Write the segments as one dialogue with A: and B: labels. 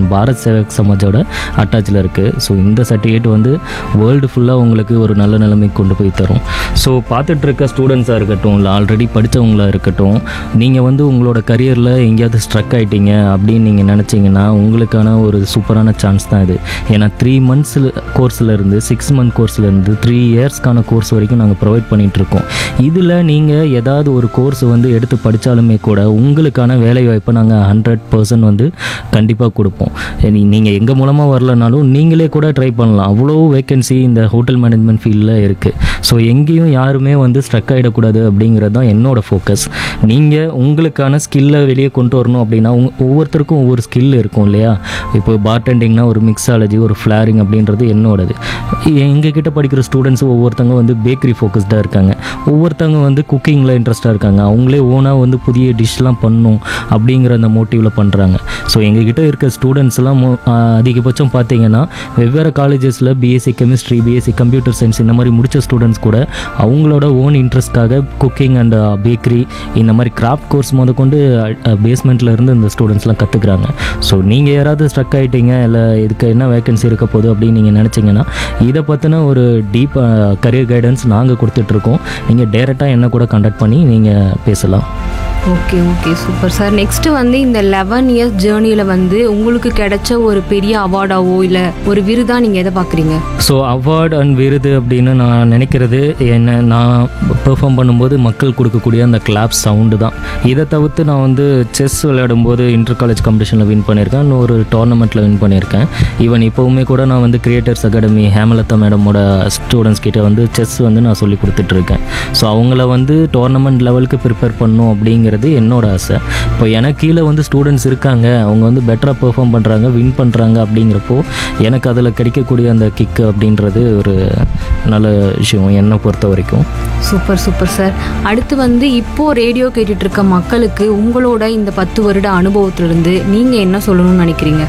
A: and Bharat சேவக் சமாஜோட அட்டாச்சில் இருக்குது so இந்த certificate வந்து வேர்ல்டு ஃபுல்லாக உங்களுக்கு ஒரு நல்ல நிலைமைக்கு கொண்டு போய் தரும் ஸோ பார்த்துட்டு இருக்க ஸ்டூடெண்ட்ஸாக இருக்கட்டும் இல்லை ஆல்ரெடி படித்தவங்களா இருக்கட்டும் நீங்கள் வந்து உங்களோட கரியரில் எங்கேயாவது ஸ்ட்ரக் ஆகிட்டீங்க அப்படின்னு நீங்கள் நினச்சிங்கன்னா உங்களுக்கான ஒரு சூப்பரான சான்ஸ் தான் இது ஏன்னா த்ரீ மந்த்ஸ் கோர்ஸில் இருந்து சிக்ஸ் மந்த் கோர்ஸில் இருந்து த்ரீ இயர்ஸ்க்கான கோர்ஸ் வரைக்கும் நாங்கள் ப்ரொவைட் பண்ணிகிட்ருக்கோம் இதில் நீங்கள் ஏதாவது ஒரு கோர்ஸ் வந்து எடுத்து படித்தாலுமே கூட உங்களுக்கான வேலைவாய்ப்பை நாங்கள் ஹண்ட்ரட் பர்சன்ட் வந்து கண்டிப்பாக கொடுப்போம் நீங்கள் எங்கள் மூலமாக வரலனாலும் நீங்களே கூட ட்ரை பண்ணலாம் அவ்வளோ வேகன்சி இந்த ஹோட்டல் மேனேஜ்மெண்ட் ஃபீல்டில் இருக்குது ஸோ எங்கேயும் யாருமே வந்து ஸ்ட்ரக் ஆகிடக்கூடாது அப்படிங்கிறது தான் என்னோட ஃபோக்கஸ் நீங்கள் உங்களுக்கான ஸ்கில்லை வெளியே கொண்டு வரணும் அப்படின்னா உங்க ஒவ்வொருத்தருக்கும் ஒவ்வொரு ஸ்கில் இருக்கும் இல்லையா இப்போ பார்டெண்டிங்னா ஒரு மிக்ஸாலஜி ஒரு ஃப்ளாரிங் அப்படின்றது என்னோடது எங்கள் கிட்ட படிக்கிற ஸ்டூடெண்ட்ஸ் ஒவ்வொருத்தவங்க வந்து பேக்கரி ஃபோக்கஸ்டாக இருக்காங்க ஒவ்வொருத்தவங்க வந்து குக்கிங்கில் இன்ட்ரெஸ்ட்டாக இருக்காங்க அவங்களே ஓனாக வந்து புதிய டிஷ்லாம் பண்ணணும் அப்படிங்கிற அந்த மோட்டிவில் பண்ணுறாங்க ஸோ எங்ககிட்ட இருக்க ஸ்டூடெண்ட்ஸ்லாம் மோ- ஆஹ் அதிகபட்சம் பார்த்தீங்கன்னா வெவ்வேறு காலேஜஸில் BSc chemistry BSc computer science இந்த மாதிரி முடித்த ஸ்டூடெண்ட்ஸ் கூட அவங்களோட ஓன் இன்ட்ரெஸ்ட்காக குக்கிங் அண்ட் பேக்கரி இந்த மாதிரி கிராஃப்ட் கோர்ஸ் முதற்கொண்டு பேஸ்மெண்ட்டில் இருந்து இந்த ஸ்டூடெண்ட்ஸ்லாம் கற்றுக்குறாங்க ஸோ நீங்கள் யாராவது ஸ்ட்ரக் ஆகிட்டீங்க இல்லை இதுக்கு என்ன வேகன்சி இருக்க போகுது அப்படின்னு நீங்கள் நினச்சிங்கன்னா இதை பற்றின ஒரு டீப் கரியர் கைடன்ஸ் நாங்கள் கொடுத்துட்ருக்கோம் நீங்கள் டேரெக்டாக என்ன கூட கண்டக்ட் பண்ணி நீங்கள் பேசலாம்
B: okay okay super sir next வந்து இந்த லெவன் இயர்ஸ் ஜேர்னியில் வந்து உங்களுக்கு கிடைச்ச ஒரு பெரிய அவார்டாவோ இல்லை ஒரு விருதா நீங்கள் எதை பார்க்குறீங்க
A: ஸோ அவார்ட் அண்ட் விருது அப்படின்னு நான் நினைக்கிறது என்ன நான் பெர்ஃபார்ம் பண்ணும்போது மக்கள் கொடுக்கக்கூடிய அந்த கிளாப் சவுண்டு தான் இதை தவிர்த்து நான் வந்து செஸ் விளையாடும்போது இன்டர் காலேஜ் காம்படிஷனில் வின் பண்ணியிருக்கேன் இன்னொரு டோர்னமெண்ட்டில் வின் பண்ணியிருக்கேன் ஈவன் இப்போவுமே கூட நான் வந்து கிரியேட்டர்ஸ் அகாடமி ஹேமலதா மேடமோட ஸ்டூடெண்ட்ஸ் கிட்ட வந்து செஸ் வந்து நான் சொல்லி கொடுத்துட்ருக்கேன் ஸோ அவங்கள வந்து டோர்னமெண்ட் லெவலுக்கு ப்ரிப்பேர் பண்ணும் அப்படிங்கிறது என்னோட ஆசை இப்போ எனக்கு கீழே வந்து ஸ்டூடெண்ட்ஸ் இருக்காங்க அவங்க வந்து பெட்டராக பெர்ஃபார்ம் பண்ணுறாங்க வின் பண்ணுறாங்க அப்படிங்கிறப்போ எனக்கு அதில் கிடைக்கக்கூடிய அந்த கிக்கு அப்படின்றது ஒரு நல்ல விஷயம் என்னை பொறுத்த வரைக்கும்
B: சூப்பர் சூப்பர் சார் அடுத்து வந்து இப்போ ரேடியோ கேட்டுட்டு இருக்க மக்களுக்கு உங்களோட இந்த பத்து வருட அனுபவத்திலிருந்து நீங்கள் என்ன சொல்லணும்னு நினைக்கிறீங்க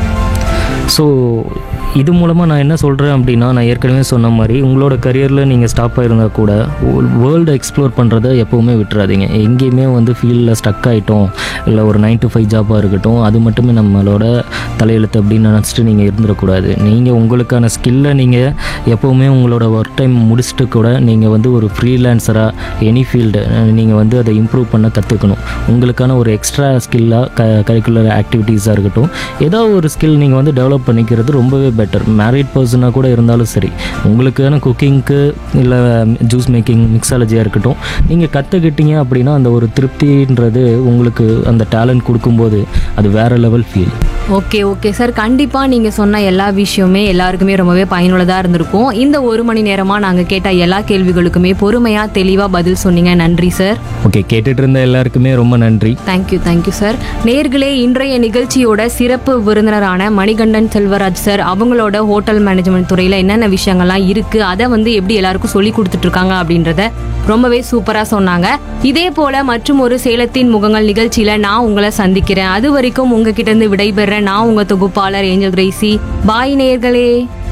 A: ஸோ இது மூலமாக நான் என்ன சொல்கிறேன் அப்படின்னா நான் ஏற்கனவே சொன்ன மாதிரி உங்களோட கரியரில் நீங்கள் ஸ்டாப் ஆகிருந்தால் கூட வேர்ல்டு எக்ஸ்ப்ளோர் பண்ணுறதை எப்போவுமே விட்டுறாதீங்க எங்கேயுமே வந்து ஃபீல்டில் ஸ்டக் ஆகிட்டோம் இல்லை ஒரு நைன் டு ஃபைவ் ஜாபாக இருக்கட்டும் அது மட்டுமே நம்மளோட தலையெழுத்து அப்படின்னு நினச்சிட்டு நீங்கள் இருந்துடக்கூடாது நீங்கள் உங்களுக்கான ஸ்கில்லை நீங்கள் எப்போவுமே உங்களோட ஒர்க் டைம் முடிச்சுட்டு கூட நீங்கள் வந்து ஒரு ஃப்ரீலான்சராக எனி ஃபீல்டு நீங்கள் வந்து அதை இம்ப்ரூவ் பண்ண கற்றுக்கணும் உங்களுக்கான ஒரு எக்ஸ்ட்ரா ஸ்கில்லாக க கரிக்குலர் ஆக்டிவிட்டீஸாக இருக்கட்டும் ஏதோ ஒரு ஸ்கில் நீங்கள் வந்து டெவலப் பண்ணிக்கிறது ரொம்பவே பெட்டர் மேரிட் பர்சனாக கூட இருந்தாலும் சரி உங்களுக்கான குக்கிங்க்கு இல்லை ஜூஸ் மேக்கிங் மிக்ஸாலஜியாக இருக்கட்டும் நீங்கள் கற்றுக்கிட்டீங்க அப்படின்னா அந்த ஒரு திருப்தின்றது உங்களுக்கு அந்த டேலண்ட் கொடுக்கும்போது அது வேறு level feel
B: okay okay sir கண்டிப்பாக நீங்கள் சொன்ன எல்லா விஷயமே எல்லாருக்குமே ரொம்பவே பயனுள்ளதாக இருந்திருக்கும் இந்த ஒரு மணி நேரமாக நாங்கள் கேட்ட எல்லா கேள்விகளுக்குமே பொறுமையாக தெளிவாக பதில் சொன்னீங்க நன்றி சார்
A: ஓகே கேட்டுட்டு இருந்த எல்லாருக்குமே ரொம்ப நன்றி
B: தேங்க்யூ தேங்க்யூ சார் நேர்களே இன்றைய நிகழ்ச்சியோட சிறப்பு விருந்தினரான மணிகண்டன் செல்வராஜ் சார் அவங்களோட ஹோட்டல் மேனேஜ்மெண்ட் துறையில் என்னென்ன விஷயங்கள்லாம் இருக்குது அதை வந்து எப்படி எல்லாருக்கும் சொல்லி கொடுத்துட்ருக்காங்க அப்படின்றத ரொம்பவே சூப்பராக சொன்னாங்க இதே போல மற்றும் ஒரு சேலத்தின் முகங்கள் நிகழ்ச்சியில் நான் உங்களை சந்திக்கிறேன் அது வரைக்கும் உங்ககிட்ட இருந்து விடைபெற நான் உங்கள் தொகுப்பாளர் ஏஞ்சல் கிரேசி பாய் நேர்களே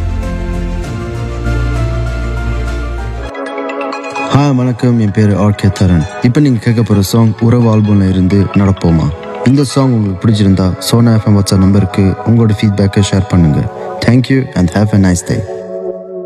C: ஹாய் வணக்கம் என் பேர் ஆர்கே தரன் இப்போ நீங்கள் கேட்க போகிற சாங் உறவு ஆல்பம்ல இருந்து நடப்போமா இந்த சாங் உங்களுக்கு பிடிச்சிருந்தா சோனா எஃப்எம் வாட்ஸ்அப் நம்பருக்கு உங்களோட ஃபீட்பேக்கை ஷேர் பண்ணுங்கள் thank you and have a nice day